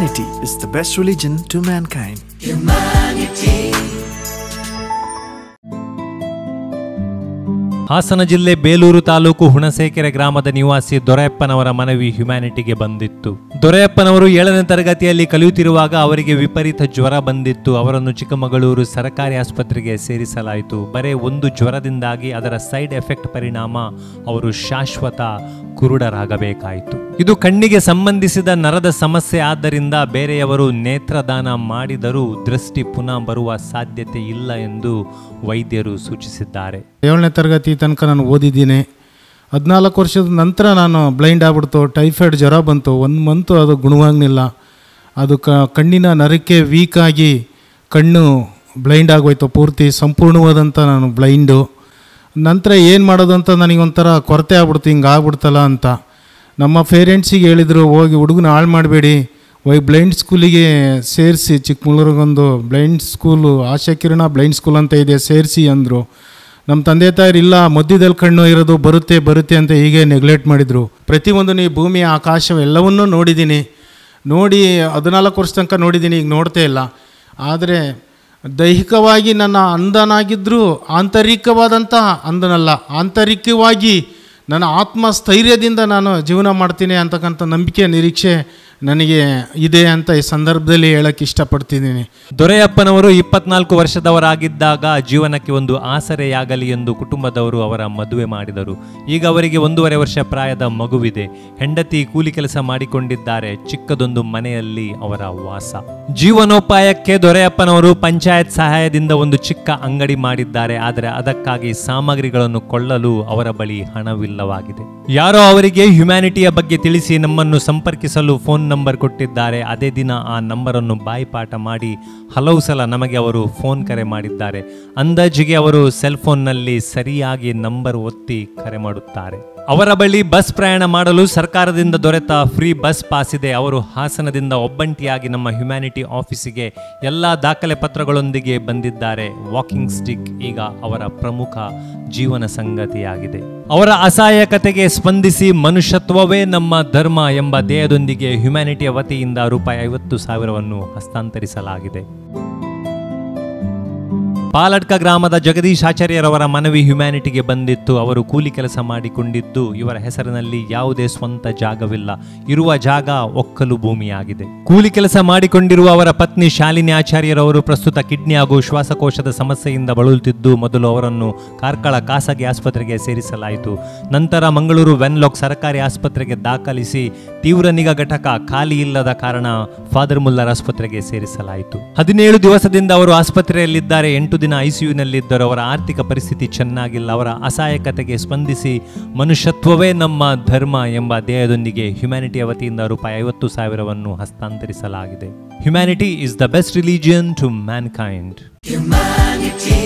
Humanity is the best religion to mankind. Hassan ಜಿಲ್ಲೆ ಬೇಲೂರು ತಾಲೂಕು ಹುಣಸೇಕೆರೆ ಗ್ರಾಮದ ನಿವಾಸಿ ದೊರೆಯಪ್ಪನವರ ಮನವಿ ಹ್ಯುಮ್ಯಾನಿಟಿಗೆ ಬಂದಿತ್ತು ದೊರೆಯಪ್ಪನವರು ಏಳನೇ ತರಗತಿಯಲ್ಲಿ ಕಲಿಯುತ್ತಿರುವಾಗ ಅವರಿಗೆ ವಿಪರೀತ ಜ್ವರ ಬಂದಿತ್ತು ಅವರನ್ನು ಚಿಕ್ಕಮಗಳೂರು ಸರ್ಕಾರಿ ಆಸ್ಪತ್ರೆಗೆ ಸೇರಿಸಲಾಯಿತು ಬರೇ ಒಂದು ಜ್ವರದಿಂದಾಗಿ ಅದರ ಸೈಡ್ ಎಫೆಕ್ಟ್ ಪರಿಣಾಮ ಅವರು ಶಾಶ್ವತ ಕುರುಡರಾಗಬೇಕಾಯಿತು ಇದು ಕಣ್ಣಿಗೆ ಸಂಬಂಧಿಸಿದ ನರದ ಸಮಸ್ಯೆ ಆದ್ದರಿಂದ ಬೇರೆಯವರು ನೇತ್ರದಾನ ಮಾಡಿದರೂ ದೃಷ್ಟಿ ಪುನಃ ಬರುವ ಸಾಧ್ಯತೆ ಇಲ್ಲ ಎಂದು ವೈದ್ಯರು ಸೂಚಿಸಿದ್ದಾರೆ ಏಳನೇ ತರಗತಿ ತನಕ ನಾನು ಓದಿದ್ದೀನಿ ಹದಿನಾಲ್ಕು ವರ್ಷದ ನಂತರ ನಾನು ಬ್ಲೈಂಡ್ ಆಗ್ಬಿಡ್ತು ಟೈಫಾಯ್ಡ್ ಜ್ವರ ಬಂತು ಒಂದು ಮಂತು ಅದು ಗುಣವಾಗಲಿಲ್ಲ ಅದು ಕ ಕಣ್ಣಿನ ನರಕ್ಕೆ ವೀಕ್ ಆಗಿ ಕಣ್ಣು ಬ್ಲೈಂಡ್ ಆಗೋಯ್ತು ಪೂರ್ತಿ ಸಂಪೂರ್ಣವಾದಂಥ ನಾನು ಬ್ಲೈಂಡು ನಂತರ ಏನು ಮಾಡೋದು ಅಂತ ನನಗೊಂಥರ ಕೊರತೆ ಆಗ್ಬಿಡ್ತು ಹಿಂಗೆ ಆಗ್ಬಿಡ್ತಲ್ಲ ಅಂತ ನಮ್ಮ ಪೇರೆಂಟ್ಸಿಗೆ ಹೇಳಿದರು ಹೋಗಿ ಹುಡುಗನ ಹಾಳು ಮಾಡಬೇಡಿ ವೈ ಬ್ಲೈಂಡ್ ಸ್ಕೂಲಿಗೆ ಸೇರಿಸಿ ಚಿಕ್ಕಮಗಳೂರಿಗೊಂದು blind school Ashakirana blind school ಅಂತ ಇದೆ ಸೇರಿಸಿ ಅಂದರು ನಮ್ಮ ತಂದೆ ತಾಯಿರು ಇಲ್ಲ ಮಧ್ಯದಲ್ಲಿ ಕಣ್ಣು ಇರೋದು ಬರುತ್ತೆ ಬರುತ್ತೆ ಅಂತ ಹೀಗೆ ನೆಗ್ಲೆಕ್ಟ್ ಮಾಡಿದರು ಪ್ರತಿಯೊಂದು ಈ ಭೂಮಿ ಆಕಾಶ ಎಲ್ಲವನ್ನೂ ನೋಡಿದ್ದೀನಿ ನೋಡಿ ಹದಿನಾಲ್ಕು ವರ್ಷ ತನಕ ನೋಡಿದ್ದೀನಿ ಈಗ ನೋಡ್ತೇ ಇಲ್ಲ ಆದರೆ ದೈಹಿಕವಾಗಿ ನನ್ನ ಅಂಧನಾಗಿದ್ದರೂ ಆಂತರಿಕವಾದಂಥ ಅಂಧನಲ್ಲ ಆಂತರಿಕವಾಗಿ ನನ್ನ ಆತ್ಮಸ್ಥೈರ್ಯದಿಂದ ನಾನು ಜೀವನ ಮಾಡ್ತೀನಿ ಅಂತಕ್ಕಂಥ ನಂಬಿಕೆ ನಿರೀಕ್ಷೆ ನನಗೆ ಇದೆ ಅಂತ ಈ ಸಂದರ್ಭದಲ್ಲಿ ಹೇಳಕ್ಕೆ ಇಷ್ಟಪಡ್ತಿದ್ದೀನಿ ದೊರೆಯಪ್ಪನವರು ಇಪ್ಪತ್ನಾಲ್ಕು ವರ್ಷದವರಾಗಿದ್ದಾಗ ಜೀವನಕ್ಕೆ ಒಂದು ಆಸರೆಯಾಗಲಿ ಎಂದು ಕುಟುಂಬದವರು ಅವರ ಮದುವೆ ಮಾಡಿದರು ಈಗ ಅವರಿಗೆ ಒಂದೂವರೆ ವರ್ಷ ಪ್ರಾಯದ ಮಗುವಿದೆ ಹೆಂಡತಿ ಕೂಲಿ ಕೆಲಸ ಮಾಡಿಕೊಂಡಿದ್ದಾರೆ ಚಿಕ್ಕದೊಂದು ಮನೆಯಲ್ಲಿ ಅವರ ವಾಸ ಜೀವನೋಪಾಯಕ್ಕೆ ದೊರೆಯಪ್ಪನವರು ಪಂಚಾಯತ್ ಸಹಾಯದಿಂದ ಒಂದು ಚಿಕ್ಕ ಅಂಗಡಿ ಮಾಡಿದ್ದಾರೆ ಆದರೆ ಅದಕ್ಕಾಗಿ ಸಾಮಗ್ರಿಗಳನ್ನು ಕೊಳ್ಳಲು ಅವರ ಬಳಿ ಹಣವಿಲ್ಲವಾಗಿದೆ ಯಾರೋ ಅವರಿಗೆ ಹ್ಯುಮ್ಯಾನಿಟಿಯ ಬಗ್ಗೆ ತಿಳಿಸಿ ನಮ್ಮನ್ನು ಸಂಪರ್ಕಿಸಲು ಫೋನ್ ನಂಬರ್ ಕೊಟ್ಟಿದ್ದಾರೆ ಅದೇ ದಿನ ಆ ನಂಬರನ್ನು ಬಾಯಿಪಾಠ ಮಾಡಿ ಹಲವು ಸಲ ನಮಗೆ ಅವರು ಫೋನ್ ಕರೆ ಮಾಡಿದ್ದಾರೆ ಅಂದಾಜಿಗೆ ಅವರು ಸೆಲ್ ಫೋನ್ನಲ್ಲಿ ಸರಿಯಾಗಿ ನಂಬರ್ ಒತ್ತಿ ಕರೆ ಮಾಡುತ್ತಾರೆ ಅವರ ಬಳಿ ಬಸ್ ಪ್ರಯಾಣ ಮಾಡಲು ಸರ್ಕಾರದಿಂದ ದೊರೆತ ಫ್ರೀ ಬಸ್ ಪಾಸ್ ಇದೆ ಅವರು ಹಾಸನದಿಂದ ಒಬ್ಬಂಟಿಯಾಗಿ ನಮ್ಮ ಹ್ಯುಮ್ಯಾನಿಟಿ ಆಫೀಸಿಗೆ ಎಲ್ಲ ದಾಖಲೆ ಪತ್ರಗಳೊಂದಿಗೆ ಬಂದಿದ್ದಾರೆ ವಾಕಿಂಗ್ ಸ್ಟಿಕ್ ಈಗ ಅವರ ಪ್ರಮುಖ ಜೀವನ ಸಂಗತಿಯಾಗಿದೆ ಅವರ ಅಸಹಾಯಕತೆಗೆ ಸ್ಪಂದಿಸಿ ಮನುಷ್ಯತ್ವವೇ ನಮ್ಮ ಧರ್ಮ ಎಂಬ ಧ್ಯೇಯದೊಂದಿಗೆ ಹ್ಯುಮ್ಯಾನಿಟಿಯ ವತಿಯಿಂದ ರೂಪಾಯಿ ಐವತ್ತು ಸಾವಿರವನ್ನು ಹಸ್ತಾಂತರಿಸಲಾಗಿದೆ ಪಾಲಡ್ಕ ಗ್ರಾಮದ ಜಗದೀಶ್ ಆಚಾರ್ಯರವರ ಮನವಿ ಹ್ಯುಮ್ಯಾನಿಟಿಗೆ ಬಂದಿತ್ತು ಅವರು ಕೂಲಿ ಕೆಲಸ ಮಾಡಿಕೊಂಡಿದ್ದು ಇವರ ಹೆಸರಿನಲ್ಲಿ ಯಾವುದೇ ಸ್ವಂತ ಜಾಗವಿಲ್ಲ ಇರುವ ಜಾಗ ಒಕ್ಕಲು ಭೂಮಿಯಾಗಿದೆ ಕೂಲಿ ಕೆಲಸ ಮಾಡಿಕೊಂಡಿರುವ ಅವರ ಪತ್ನಿ ಶಾಲಿನಿ ಆಚಾರ್ಯರವರು ಪ್ರಸ್ತುತ ಕಿಡ್ನಿ ಹಾಗೂ ಶ್ವಾಸಕೋಶದ ಸಮಸ್ಯೆಯಿಂದ ಬಳಲುತ್ತಿದ್ದು ಮೊದಲು ಅವರನ್ನು ಕಾರ್ಕಳ ಖಾಸಗಿ ಆಸ್ಪತ್ರೆಗೆ ಸೇರಿಸಲಾಯಿತು ನಂತರ ಮಂಗಳೂರು ವೆನ್ಲಾಕ್ ಸರ್ಕಾರಿ ಆಸ್ಪತ್ರೆಗೆ ದಾಖಲಿಸಿ ತೀವ್ರ ನಿಗಾ ಘಟಕ ಖಾಲಿ ಇಲ್ಲದ ಕಾರಣ ಫಾದರ್ ಮುಲ್ಲರ್ ಆಸ್ಪತ್ರೆಗೆ ಸೇರಿಸಲಾಯಿತು ಹದಿನೇಳು ದಿವಸದಿಂದ ಅವರು ಆಸ್ಪತ್ರೆಯಲ್ಲಿದ್ದಾರೆ ಎಂಟು ದಿನ ಐಸಿಯುನಲ್ಲಿದ್ದರು ಅವರ ಆರ್ಥಿಕ ಪರಿಸ್ಥಿತಿ ಚೆನ್ನಾಗಿಲ್ಲ ಅವರ ಅಸಹಾಯಕತೆಗೆ ಸ್ಪಂದಿಸಿ ಮನುಷ್ಯತ್ವವೇ ನಮ್ಮ ಧರ್ಮ ಎಂಬ ಧ್ಯೇಯದೊಂದಿಗೆ ಹ್ಯುಮ್ಯಾನಿಟಿಯ ವತಿಯಿಂದ ರೂಪಾಯಿ ಐವತ್ತು ಸಾವಿರವನ್ನು ಹಸ್ತಾಂತರಿಸಲಾಗಿದೆ humanity is the best religion to mankind Humanity.